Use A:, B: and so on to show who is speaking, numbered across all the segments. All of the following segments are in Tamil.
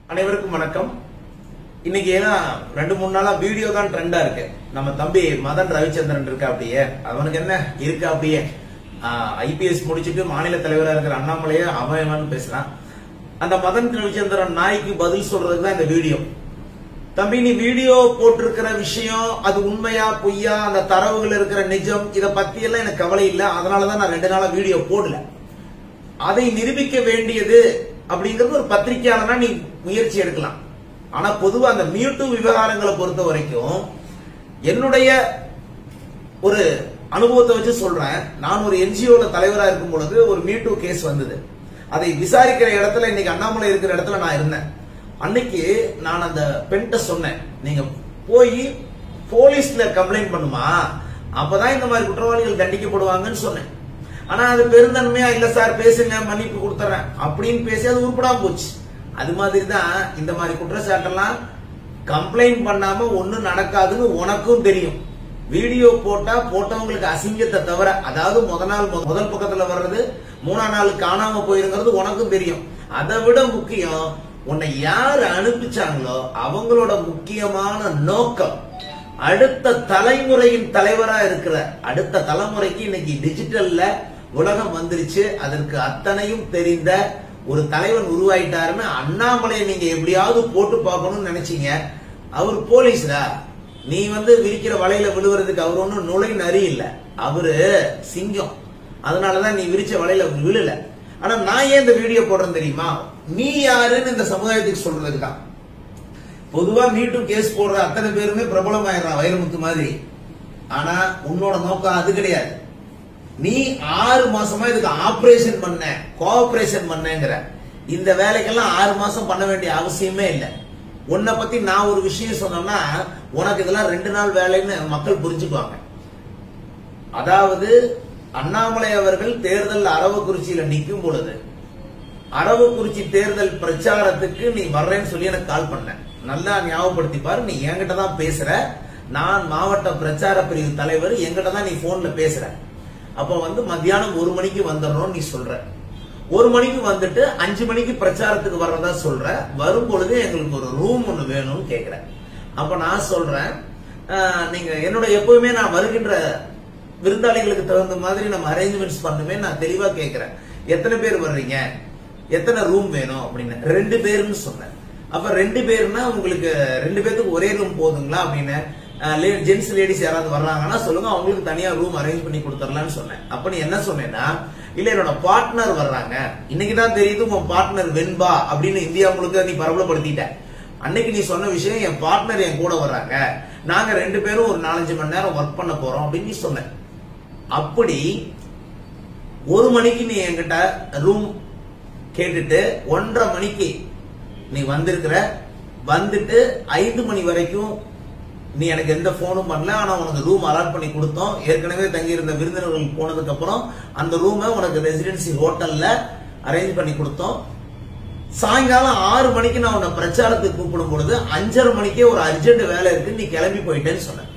A: அனைவருக்கும் வணக்கம் இன்னைக்கு ஏன்னா ரெண்டு மூணு நாளா வீடியோ தான் ட்ரெண்டா இருக்கு நம்ம தம்பி மதன் ரவிச்சந்திரன் இருக்கா அப்படியே அவனுக்கு என்ன இருக்கா அப்படியே ஐபிஎஸ் முடிச்சிட்டு மாநில தலைவரா இருக்கிற அண்ணாமலையே அவன் இவன் பேசுறான் அந்த மதன் ரவிச்சந்திரன் நாய்க்கு பதில் சொல்றதுக்கு தான் இந்த வீடியோ தம்பி நீ வீடியோ போட்டிருக்கிற விஷயம் அது உண்மையா பொய்யா அந்த தரவுகள் இருக்கிற நிஜம் இத பத்தி எல்லாம் எனக்கு கவலை இல்ல அதனாலதான் நான் ரெண்டு நாளா வீடியோ போடல அதை நிரூபிக்க வேண்டியது அப்படிங்கிறது ஒரு பத்திரிகையாளனா நீ முயற்சி எடுக்கலாம் ஆனா பொதுவா அந்த மியூட்டு விவகாரங்களை பொறுத்த வரைக்கும் என்னுடைய ஒரு அனுபவத்தை வச்சு சொல்றேன் நான் ஒரு என்ஜிஓல தலைவரா இருக்கும் பொழுது ஒரு மீட்டு கேஸ் வந்தது அதை விசாரிக்கிற இடத்துல இன்னைக்கு அண்ணாமலை இருக்கிற இடத்துல நான் இருந்தேன் அன்னைக்கு நான் அந்த பெண்கிட்ட சொன்னேன் நீங்க போய் போலீஸ்ல கம்ப்ளைண்ட் பண்ணுமா அப்பதான் இந்த மாதிரி குற்றவாளிகள் தண்டிக்கப்படுவாங்கன்னு சொன்னேன் ஆனா அது பெருந்தன்மையா இல்ல சார் பேசுங்க மன்னிப்பு கொடுத்துறேன் அப்படின்னு பேசி அது உருப்படாம போச்சு அது மாதிரி தான் இந்த மாதிரி குற்றச்சாட்டெல்லாம் கம்ப்ளைண்ட் பண்ணாம ஒண்ணும் நடக்காதுன்னு உனக்கும் தெரியும் வீடியோ போட்டா போட்டவங்களுக்கு அசிங்கத்தை தவிர அதாவது முத நாள் மு- முதல் பக்கத்துல வர்றது மூணாம் நாள் காணாம போயிருங்கிறது உனக்கும் தெரியும் அதை விட முக்கியம் உன்னை யார் அனுப்பிச்சாங்களோ அவங்களோட முக்கியமான நோக்கம் அடுத்த தலைமுறையின் தலைவரா இருக்கிற அடுத்த தலைமுறைக்கு இன்னைக்கு டிஜிட்டல்ல உலகம் வந்துருச்சு அதற்கு அத்தனையும் தெரிந்த ஒரு தலைவன் உருவாயிட்டாருன்னு அண்ணாமலையை நீங்க எப்படியாவது போட்டு பார்க்கணும்னு நினைச்சீங்க அவர் போலீஸ்டா நீ வந்து விரிக்கிற வலையில விழுவுறதுக்கு அவர் ஒன்றும் நுழை நரி இல்ல அவரு சிங்கம் அதனாலதான் நீ விரிச்ச வலையில விழுல ஆனா நான் ஏன் இந்த வீடியோ போடுறேன் தெரியுமா நீ யாருன்னு இந்த சமுதாயத்துக்கு சொல்றதுக்கு தான் பொதுவா மீட்டும் கேஸ் போடுற அத்தனை பேருமே பிரபலமாயிடுறான் வைரமுத்து மாதிரி ஆனா உன்னோட நோக்கம் அது கிடையாது நீ ஆறு மாசமா இதுக்கு ஆபரேஷன் பண்ண கோஆபரேஷன் பண்ணங்கிற இந்த வேலைக்கெல்லாம் ஆறு மாசம் பண்ண வேண்டிய அவசியமே இல்லை உன்னை பத்தி நான் ஒரு விஷயம் சொன்னோம்னா உனக்கு இதெல்லாம் ரெண்டு நாள் வேலைன்னு மக்கள் புரிஞ்சுக்குவாங்க அதாவது அண்ணாமலை அவர்கள் தேர்தல் அரவக்குறிச்சியில நிக்கும் பொழுது அரவக்குறிச்சி தேர்தல் பிரச்சாரத்துக்கு நீ வர்றேன்னு சொல்லி எனக்கு கால் பண்ண நல்லா ஞாபகப்படுத்தி பாரு நீ என்கிட்ட தான் பேசுற நான் மாவட்ட பிரச்சார பிரிவு தலைவர் என்கிட்ட தான் நீ போன்ல பேசுற அப்ப வந்து மத்தியானம் ஒரு மணிக்கு வந்துடணும் நீ சொல்ற ஒரு மணிக்கு வந்துட்டு அஞ்சு மணிக்கு பிரச்சாரத்துக்கு வர்றதா சொல்ற வரும் பொழுது எங்களுக்கு ஒரு ரூம் ஒண்ணு வேணும்னு கேக்குற அப்ப நான் சொல்றேன் ஆஹ், நீங்க என்னோட எப்பவுமே நான் வருகின்ற விருந்தாளிகளுக்கு தகுந்த மாதிரி நம்ம அரேஞ்ச்மெண்ட்ஸ் பண்ணுமே நான் தெளிவா கேக்குறேன் எத்தனை பேர் வர்றீங்க எத்தனை ரூம் வேணும் அப்படின்னு ரெண்டு பேருன்னு சொன்னேன் அப்ப ரெண்டு பேருன்னா உங்களுக்கு ரெண்டு பேருக்கு ஒரே ரூம் போதுங்களா அப்படின்னு ஜென்ஸ் லேடிஸ் யாராவது வர்றாங்கன்னா சொல்லுங்க அவங்களுக்கு தனியா ரூம் அரேஞ்ச் பண்ணி கொடுத்துடலாம்னு சொன்னேன் அப்ப நீ என்ன சொன்னேன்னா இல்ல என்னோட பார்ட்னர் வர்றாங்க இன்னைக்கு தான் தெரியுது உன் பார்ட்னர் வெண்பா அப்படின்னு இந்தியா முழுக்க நீ பிரபலப்படுத்திட்ட அன்னைக்கு நீ சொன்ன விஷயம் என் பார்ட்னர் என் கூட வர்றாங்க நாங்க ரெண்டு பேரும் ஒரு நாலஞ்சு மணி நேரம் ஒர்க் பண்ண போறோம் அப்படின்னு நீ சொன்ன அப்படி ஒரு மணிக்கு நீ என்கிட்ட ரூம் கேட்டுட்டு ஒன்றரை மணிக்கு நீ வந்திருக்கிற வந்துட்டு ஐந்து மணி வரைக்கும் நீ எனக்கு எந்த போனும் பண்ணல ஆனா உனக்கு ரூம் அலாட் பண்ணி கொடுத்தோம் ஏற்கனவே தங்கி இருந்த விருந்தினர்கள் போனதுக்கு அப்புறம் அந்த ரூமை உனக்கு ரெசிடென்சி ஹோட்டல்ல அரேஞ்ச் பண்ணி கொடுத்தோம் சாயங்காலம் ஆறு மணிக்கு நான் உன்னை பிரச்சாரத்துக்கு கூப்பிடும் பொழுது அஞ்சரை மணிக்கே ஒரு அர்ஜென்ட் வேலை இருக்கு நீ கிளம்பி போயிட்டேன்னு சொன்ன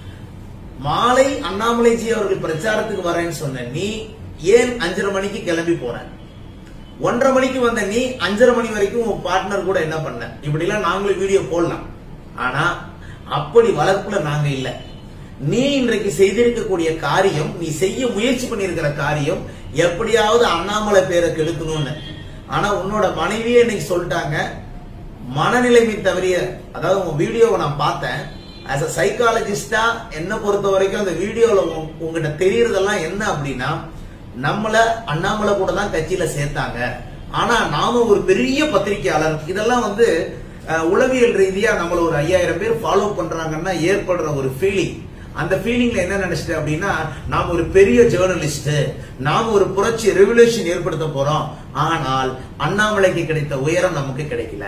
A: மாலை அண்ணாமலைஜி அவர்கள் பிரச்சாரத்துக்கு வரேன்னு சொன்ன நீ ஏன் அஞ்சரை மணிக்கு கிளம்பி போன ஒன்றரை மணிக்கு வந்த நீ அஞ்சரை மணி வரைக்கும் உன் பார்ட்னர் கூட என்ன பண்ண இப்படி எல்லாம் நாங்களும் வீடியோ போடலாம் ஆனா அப்படி வளர்ப்புல நாங்க இல்ல நீ இன்றைக்கு செய்திருக்கக்கூடிய காரியம் நீ செய்ய முயற்சி பண்ணியிருக்கிற காரியம் எப்படியாவது அண்ணாமலை பேரை கெடுக்கணும்னு ஆனா உன்னோட மனைவியே இன்னைக்கு சொல்லிட்டாங்க மனநிலைமை தவறிய அதாவது உங்க வீடியோவை நான் பார்த்தேன் ஆஸ் அ சைக்காலஜிஸ்டா என்ன பொறுத்த வரைக்கும் அந்த வீடியோல உங்க- உங்ககிட்ட தெரியறதெல்லாம் என்ன அப்படின்னா நம்மள அண்ணாமலை கூட தான் கட்சியில சேர்த்தாங்க ஆனா நாம ஒரு பெரிய பத்திரிகையாளர் இதெல்லாம் வந்து அஹ், உளவியல் ரீதியா நம்மள ஒரு ஐயாயிரம் பேர் ஃபாலோ பண்றாங்கன்னா ஏற்படுற ஒரு ஃபீலிங் அந்த ஃபீலிங்ல என்ன நினைச்சிட்டேன் அப்படின்னா நாம் ஒரு பெரிய ஜேர்னலிஸ்ட் நாம் ஒரு புரட்சி ரெவல்யூஷன் ஏற்படுத்த போறோம் ஆனால் அண்ணாமலைக்கு கிடைத்த உயரம் நமக்கு கிடைக்கல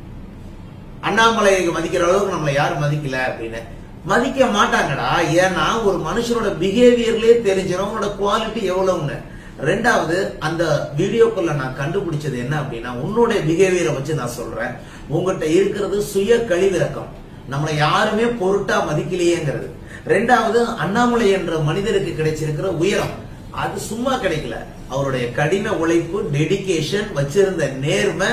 A: அண்ணாமலையை மதிக்கிற அளவுக்கு நம்மளை யாரும் மதிக்கல அப்படின்னு மதிக்க மாட்டாங்கடா ஏன்னா ஒரு மனுஷனோட பிஹேவியர்லயே தெரிஞ்சிடும் உன்னோட குவாலிட்டி எவ்வளவுன்னு ரெண்டாவது அந்த வீடியோக்குள்ள நான் கண்டுபிடிச்சது என்ன அப்படின்னா உன்னுடைய பிஹேவியரை வச்சு நான் சொல்றேன் உங்ககிட்ட இருக்கிறது சுய கழிவிறக்கம் நம்மளை யாருமே பொருட்டா மதிக்கலையேங்கிறது ரெண்டாவது அண்ணாமலை என்ற மனிதருக்கு கிடைச்சிருக்கிற உயரம் அது சும்மா கிடைக்கல அவருடைய கடின உழைப்பு டெடிகேஷன் வச்சிருந்த நேர்மை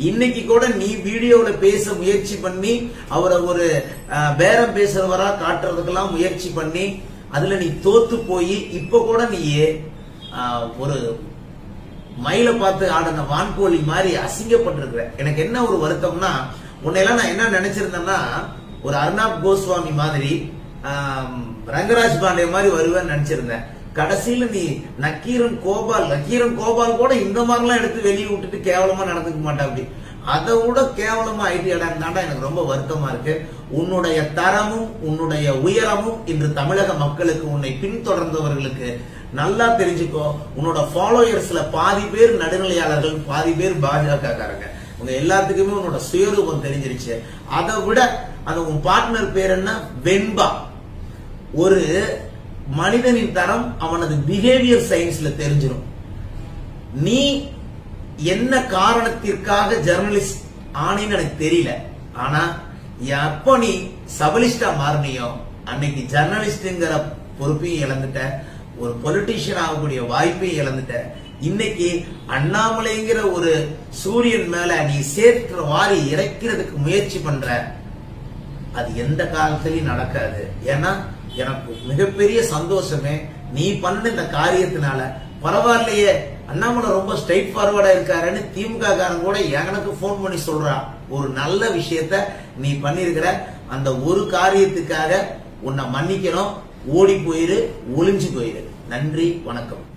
A: இன்னைக்கு கூட நீ வீடியோல பேச முயற்சி பண்ணி அவரை ஒரு அஹ், பேரம் பேசுறவரா காட்டுறதுக்கெல்லாம் முயற்சி பண்ணி அதுல நீ தோத்து போய் இப்ப கூட நீ அஹ், ஒரு மயில பார்த்து ஆடின வான்கோழி மாதிரி அசிங்கப்பட்டிருக்கிற எனக்கு என்ன ஒரு வருத்தம்னா உன்னையெல்லாம் நான் என்ன நினைச்சிருந்தேன்னா ஒரு அர்ணாப் கோஸ்வாமி மாதிரி ஆம், ரங்கராஜ் பாண்டே மாதிரி வருவேன்னு நினைச்சிருந்தேன் கடைசியில நீ நக்கீரன் கோபால் நக்கீரன் கோபால் கூட இந்த மாதிரிலாம் எடுத்து வெளியே விட்டுட்டு கேவலமா நடந்துக்க மாட்டா அப்படி அதை விட கேவலமா ஐடியாடா எனக்கு ரொம்ப வருத்தமா இருக்கு உன்னுடைய தரமும் உன்னுடைய உயரமும் இன்று தமிழக மக்களுக்கு உன்னை பின்தொடர்ந்தவர்களுக்கு நல்லா தெரிஞ்சுக்கோ உன்னோட ஃபாலோயர்ஸ்ல பாதி பேர் நடுநிலையாளர்கள் பாதி பேர் பாஜக காரங்க உங்க எல்லாத்துக்குமே உன்னோட சுயரூபம் தெரிஞ்சிருச்சு அதை விட அந்த உன் பார்ட்னர் பேர் என்ன வெண்பா ஒரு மனிதனின் தரம் அவனது பிஹேவியர் சயின்ஸ்ல தெரிஞ்சிடும் நீ என்ன காரணத்திற்காக ஜெர்னலிஸ்ட் ஆனேன்னு எனக்கு தெரியல ஆனா எப்ப நீ சபலிஸ்டா மாறினியோ அன்னைக்கு ஜெர்னலிஸ்ட்ங்கிற பொறுப்பையும் இழந்துட்ட ஒரு பொலிட்டீஷியன் ஆகக்கூடிய வாய்ப்பையும் இழந்துட்ட இன்னைக்கு அண்ணாமலைங்கிற ஒரு சூரியன் மேல நீ சேர்க்கிற வாரி இறைக்கிறதுக்கு முயற்சி பண்ற அது எந்த காலத்திலயும் நடக்காது ஏன்னா எனக்கு மிகப்பெரிய சந்தோஷமே நீ பண்ண இந்த காரியத்தினால பரவாயில்லையே அண்ணாமலை ரொம்ப ஸ்ட்ரைட் ஃபார்வர்டா இருக்காருன்னு திமுக காரன் கூட எனக்கு ஃபோன் பண்ணி சொல்றான் ஒரு நல்ல விஷயத்த நீ பண்ணிருக்கிற அந்த ஒரு காரியத்துக்காக உன்னை மன்னிக்கணும் ஓடி போயிரு ஒளிஞ்சு போயிரு நன்றி வணக்கம்